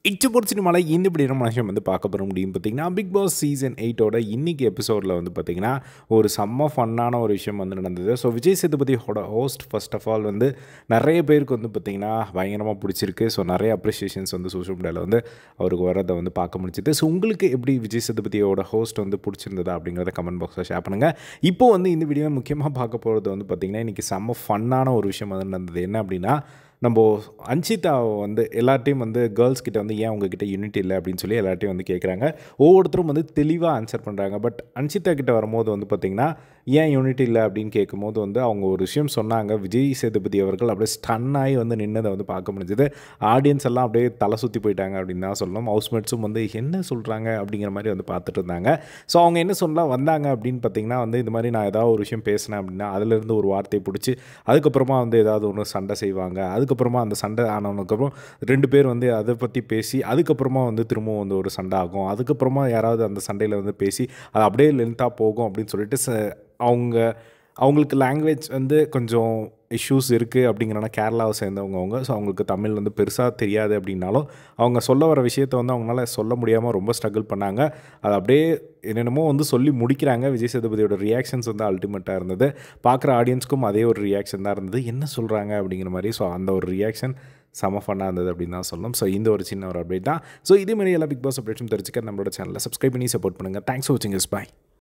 இச்சப்போர் சினிமாவில் இந்த இப்படி நம்ம விஷயம் வந்து பார்க்க போகிற முடியும் பார்த்தீங்கன்னா பிக் பாஸ் சீசன் எயிட்டோட இன்னைக்கு எபிசோடில் வந்து பார்த்தீங்கன்னா ஒரு செம்ம ஃபன்னான ஒரு விஷயம் வந்து நடந்தது ஸோ விஜய் சேதுபதியோட ஹோஸ்ட் ஃபர்ஸ்ட் ஆஃப் ஆல் வந்து நிறைய பேருக்கு வந்து பார்த்தீங்கன்னா பயங்கரமாக பிடிச்சிருக்கு ஸோ நிறைய அப்ரிஷியேஷன்ஸ் வந்து சோஷியல் மீடியாவில் வந்து அவருக்கு வரதை வந்து பார்க்க முடிஞ்சுது ஸோ உங்களுக்கு எப்படி விஜய் சேதுபதியோட ஹோஸ்ட் வந்து பிடிச்சிருந்ததா அப்படிங்கிறத கமெண்ட் பாக்ஸில் ஷேர் பண்ணுங்கள் இப்போ வந்து இந்த வீடியோ முக்கியமாக பார்க்க போகிறது வந்து பார்த்திங்கன்னா இன்றைக்கி செம்ம ஃபன்னான ஒரு விஷயம் வந்து நடந்தது என்ன அப்படின்னா நம்ம அன்சிதா வந்து எல்லார்ட்டையும் வந்து கேர்ள்ஸ் கிட்ட வந்து ஏன் உங்ககிட்ட யூனிட் இல்லை அப்படின்னு சொல்லி எல்லார்ட்டையும் வந்து கேட்குறாங்க ஒவ்வொருத்தரும் வந்து தெளிவாக ஆன்சர் பண்ணுறாங்க பட் அன்சிதா கிட்ட வரும்போது வந்து பார்த்திங்கன்னா ஏன் யூனிட் இல்லை அப்படின்னு கேட்கும்போது வந்து அவங்க ஒரு விஷயம் சொன்னாங்க விஜய் சேதுபதி அவர்கள் அப்படியே ஸ்டன் ஆகி வந்து நின்னதை வந்து பார்க்க முடிஞ்சது ஆடியன்ஸ் எல்லாம் அப்படியே தலை சுற்றி போயிட்டாங்க அப்படின்னு தான் சொல்லணும் ஹவுஸ்மேட்ஸும் வந்து என்ன சொல்கிறாங்க அப்படிங்கிற மாதிரி வந்து பார்த்துட்டு இருந்தாங்க ஸோ அவங்க என்ன சொல்லலாம் வந்தாங்க அப்படின்னு பார்த்தீங்கன்னா வந்து இந்த மாதிரி நான் ஏதாவது ஒரு விஷயம் பேசினேன் அப்படின்னா அதுலேருந்து ஒரு வார்த்தையை பிடிச்சி அதுக்கப்புறமா வந்து ஏதாவது ஒன்று சண்டை செய்வாங்க அதுக்கப்புறமா அந்த சண்டை ஆனதுக்கப்புறம் ரெண்டு பேர் வந்து அதை பற்றி பேசி அதுக்கப்புறமா வந்து திரும்பவும் வந்து ஒரு சண்டை ஆகும் அதுக்கப்புறமா யாராவது அந்த சண்டையில் வந்து பேசி அது அப்படியே லென்த்தாக போகும் அப்படின்னு சொல்லிட்டு ச அவங்க அவங்களுக்கு லாங்குவேஜ் வந்து கொஞ்சம் இஷ்யூஸ் இருக்குது அப்படிங்கிறனா கேரளாவை சேர்ந்தவங்க அவங்க ஸோ அவங்களுக்கு தமிழ் வந்து பெருசாக தெரியாது அப்படின்னாலும் அவங்க சொல்ல வர விஷயத்தை வந்து அவங்களால சொல்ல முடியாமல் ரொம்ப ஸ்ட்ரகிள் பண்ணாங்க அது அப்படியே என்னென்னமோ வந்து சொல்லி முடிக்கிறாங்க விஜய் சேதுபதியோட ரியாக்ஷன்ஸ் வந்து அல்டிமேட்டாக இருந்தது பார்க்குற ஆடியன்ஸ்க்கும் அதே ஒரு ரியாக்ஷன் தான் இருந்தது என்ன சொல்கிறாங்க அப்படிங்கிற மாதிரி ஸோ அந்த ஒரு ரியாக்ஷன் செம ஃபன்னாக இருந்தது அப்படின்னு தான் சொல்லணும் ஸோ இந்த ஒரு சின்ன ஒரு அப்டேட் தான் ஸோ இதே மாதிரி எல்லா பிக் பாஸ் அப்டேட்ஸும் தெரிஞ்சுக்க நம்மளோட சேனலில் சப்ஸ்கிரைப் பண்ணி சப்போர்ட் பண்ணுங்கள் தேங்க்ஸ் ஃபார் வாட்சிங் இஸ் பாய்